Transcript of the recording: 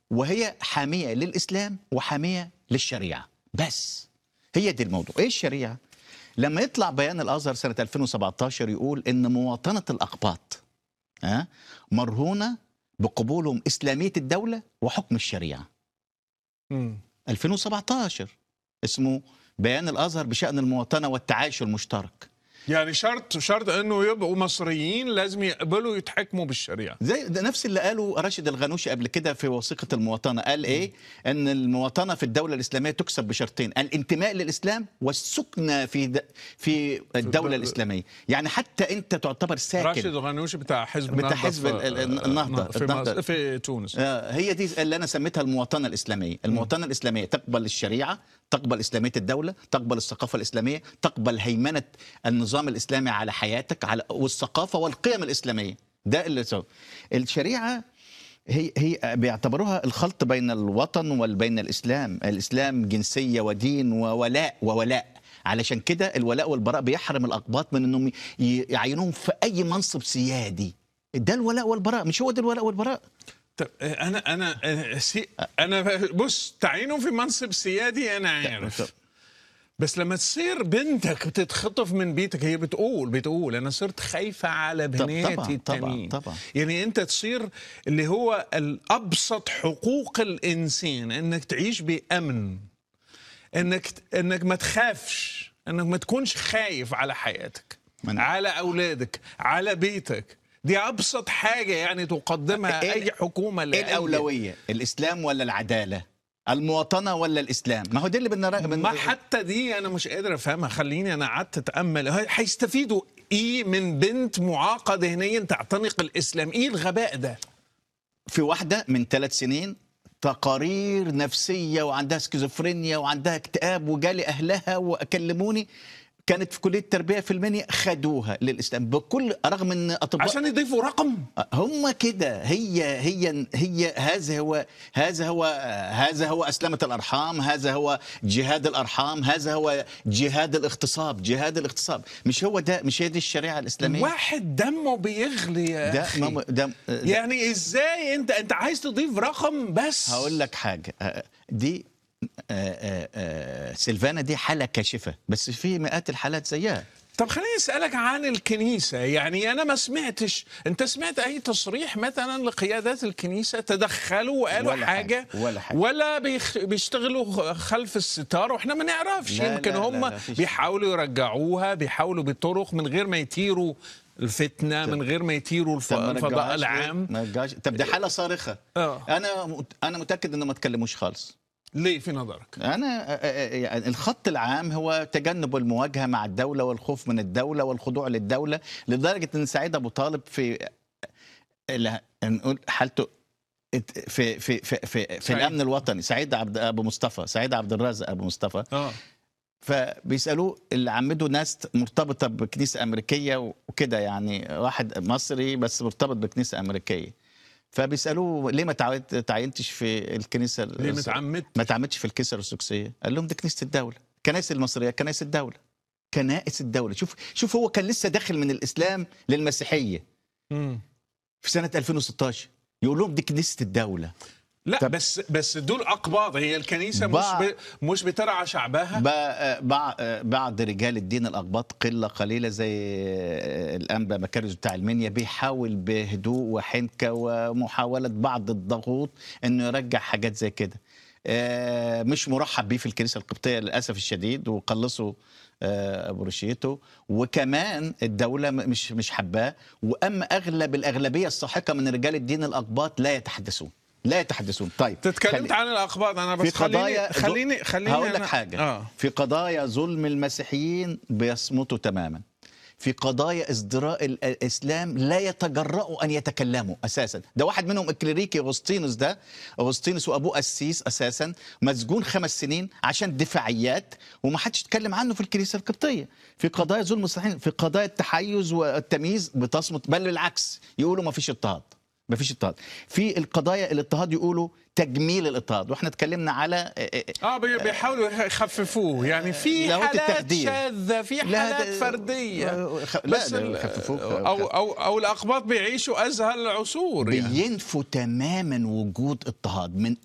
وهي حاميه للاسلام وحاميه للشريعه بس هي دي الموضوع ايه الشريعه لما يطلع بيان الازهر سنه 2017 يقول ان مواطنه الاقباط ها مرهونه بقبولهم اسلاميه الدوله وحكم الشريعه مم. 2017 اسمه بيان الازهر بشان المواطنه والتعايش المشترك يعني شرط شرط انه يبقوا مصريين لازم يقبلوا يتحكموا بالشريعه زي ده نفس اللي قاله راشد الغنوشي قبل كده في وثيقه المواطنه قال ايه ان المواطنه في الدوله الاسلاميه تكسب بشرطين الانتماء للاسلام والسكنى في د... في الدوله الدولة. الاسلاميه يعني حتى انت تعتبر ساكن راشد الغنوشي بتاع حزب بتاع النهضة حزب في- ال- ال- النهضة. في, النهضة. مصر في تونس آه، هي دي اللي انا سميتها المواطنه الاسلاميه، المواطنه الاسلاميه تقبل الشريعه، تقبل اسلاميه الدوله، تقبل الثقافه الاسلاميه، تقبل هيمنه النظام الاسلامي على حياتك على والثقافه والقيم الاسلاميه، ده اللي سو. الشريعه هي هي بيعتبروها الخلط بين الوطن وبين الاسلام، الاسلام جنسيه ودين وولاء وولاء علشان كده الولاء والبراء بيحرم الاقباط من انهم ي- يعينوهم في اي منصب سيادي. ده الولاء والبراء مش هو ده الولاء والبراء طب انا انا أنا سي انا بص تعيينه في منصب سيادي انا عارف بس لما تصير بنتك بتتخطف من بيتك هي بتقول بتقول انا صرت خايفه على طب- بناتي طبعاً، التانيين طبعاً، طبعاً. يعني انت تصير اللي هو الابسط حقوق الانسان انك تعيش بامن انك انك ما تخافش انك ما تكونش خايف على حياتك من- على اولادك على بيتك دي ابسط حاجه يعني تقدمها إيه- اي حكومه ايه لأي- الاولويه الاسلام ولا العداله المواطنه ولا الاسلام ما هو دي اللي بدنا بن... ما حتى دي انا مش قادر افهمها خليني انا قعدت اتامل هي- هيستفيدوا ايه من بنت معاقه ذهنيا تعتنق الاسلام ايه الغباء ده في واحده من ثلاث سنين تقارير نفسيه وعندها سكيزوفرينيا وعندها اكتئاب وجالي اهلها وكلموني كانت في كليه التربيه في المنيا خدوها للاسلام بكل رغم ان اطباء عشان يضيفوا رقم هم كده هي هي هي هذا هو هذا هو هذا هو اسلمه الارحام هذا هو جهاد الارحام هذا هو جهاد الاغتصاب جهاد الاغتصاب مش هو ده مش هي دي الشريعه الاسلاميه واحد دمه بيغلي يا ده أخي. ما ده ده يعني ازاي انت انت عايز تضيف رقم بس هقول لك حاجه آه، دي آه، آه، آه، سيلفانا دي حاله كاشفه بس في مئات الحالات زيها طب خليني اسالك عن الكنيسه يعني انا ما سمعتش انت سمعت اي تصريح مثلا لقيادات الكنيسه تدخلوا وقالوا ولا حاجه حاجة، ولا حاجة. ولا بيخ... بيشتغلوا خلف الستار واحنا ما نعرفش لا، يمكن لا، لا، هم لا، فيش. بيحاولوا يرجعوها بيحاولوا بطرق من غير ما يثيروا الفتنه من غير ما يثيروا الف... طب ما الفضاء رجعوهاش ليه؟ العام ما رجعوش طب دي حاله صارخه آه. انا مت- انا متاكد انه ما تكلموش خالص ليه في نظرك انا آه، آه، يعني الخط العام هو تجنب المواجهه مع الدوله والخوف من الدوله والخضوع للدوله لدرجه ان سعيد ابو طالب في لا، نقول حالته ات- في في في في, في سعيد. الامن الوطني سعيد عبد ابو مصطفى سعيد عبد الرازق ابو مصطفى اه فبيسالوه اللي عمده ناس مرتبطه بكنيسه امريكيه وكده يعني واحد مصري بس مرتبط بكنيسه امريكيه فبيسالوه ليه ما تعاينت- تعينتش في الكنيسه ليه متعمد ما تعمدش في الكنيسه الارثوذكسيه قال لهم دي كنيسه الدوله كنائس المصريه كنائس الدوله كنائس الدوله شوف شوف هو كان لسه داخل من الاسلام للمسيحيه مم. في سنه 2016 يقول لهم دي كنيسه الدوله لا طب- بس بس دول اقباط هي الكنيسه مش بع- ب... مش بترعى شعبها بع- بع- بعض رجال الدين الاقباط قله قليله زي الانبا مكارز بتاع المنيا بيحاول بهدوء وحنكه ومحاوله بعض الضغوط انه يرجع حاجات زي كده آه، مش مرحب بيه في الكنيسه القبطيه للاسف الشديد وقلصوا آه، بروشيته وكمان الدوله م- مش مش حباه واما اغلب الاغلبيه الساحقه من رجال الدين الاقباط لا يتحدثون لا يتحدثون طيب تتكلمت خلي- عن الاقباط انا في بس خليني قضايا خليني خليني هقول لك أنا- حاجه اه في قضايا ظلم المسيحيين بيصمتوا تماما في قضايا ازدراء ال- الاسلام لا يتجرأوا ان يتكلموا اساسا ده واحد منهم الكليريكي اغسطينوس ده اغسطينوس وابوه قسيس اساسا مسجون خمس سنين عشان دفاعيات وما حدش اتكلم عنه في الكنيسه القبطيه في قضايا ظلم المسيحيين في قضايا التحيز والتمييز بتصمت بل بالعكس يقولوا ما فيش اضطهاد مفيش اضطهاد في القضايا الاضطهاد يقولوا تجميل الاضطهاد واحنا اتكلمنا على اه بي- بيحاولوا يخففوه يعني في لاهوت حالات التخدير. شاذه في لا، حالات ده- فرديه آه، خ- لا، بس ده ال- يخففوك. او او او الاقباط بيعيشوا ازهى العصور يعني بينفوا تماما وجود اضطهاد من